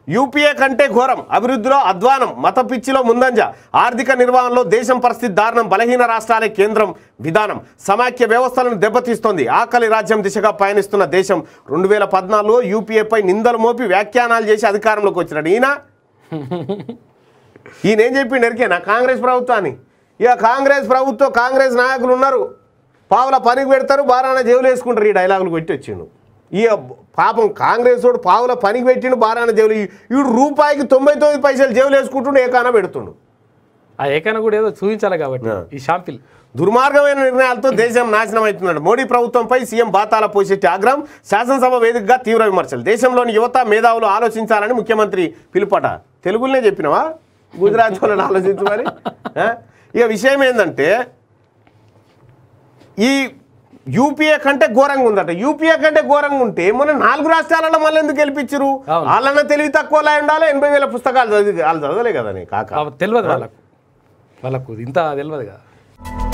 UPA కంటే ఘోరం అభివృద్ధిలో అధ్వానం మత పిచ్చిలో ముందంజ ఆర్థిక నిర్వహణలో దేశం పరిస్థితి దారుణం బలహీన రాష్ట్రాలే కేంద్రం విధానం సమాఖ్య వ్యవస్థలను దెబ్బతీస్తోంది ఆకలి రాజ్యం దిశగా పయనిస్తున్న దేశం రెండు వేల పద్నాలుగులో యూపీఏపై నిందలు మోపి వ్యాఖ్యానాలు చేసి అధికారంలోకి వచ్చినాడు ఈయన ఈయన ఏం చెప్పిండు ఎరికేనా కాంగ్రెస్ ప్రభుత్వాన్ని ఇక కాంగ్రెస్ ప్రభుత్వం కాంగ్రెస్ నాయకులు ఉన్నారు పావుల పనికి పెడతారు బారాన జేబులు వేసుకుంటారు ఈ డైలాగులు పెట్టి వచ్చిండు ఇక పాపం కాంగ్రెస్ వాడు పావుల పనికి పెట్టిండు బారాన జేబులు ఈడు రూపాయికి తొంభై తొమ్మిది పైసలు జేబులు వేసుకుంటుండు ఏకాన పెడుతుండు ఆ ఏకైనా కూడా ఏదో చూపించాలి కాబట్టి ఆ. ఈ షాంపిల్ దుర్మార్గమైన నిర్ణయాలతో దేశం నాశనం అవుతున్నాడు మోడీ ప్రభుత్వంపై సీఎం బాతాల పోషెట్టి ఆగ్రహం శాసనసభ వేదికగా తీవ్ర విమర్శలు దేశంలోని యువత మేధావులు ఆలోచించాలని ముఖ్యమంత్రి పిలుపట తెలుగులోనే చెప్పినవా గుజరాత్ వాళ్ళని ఆలోచించమని ఆ? ఇక విషయం ఏంటంటే ఈ యూపీఏ కంటే ఘోరంగా ఉందట యూపీఏ కంటే ఘోరంగా ఉంటే మన నాలుగు రాష్ట్రాలలో మళ్ళీ ఎందుకు గెలిపించరు అవును. వాళ్ళన్న తెలివి తక్కువలా ఉండాలి ఎనభై వేల పుస్తకాలు చదివి వాళ్ళు చదవలే కదా నీ కాక తెలియదు వాళ్ళకు వాళ్ళకు ఇంత తెలియదు కదా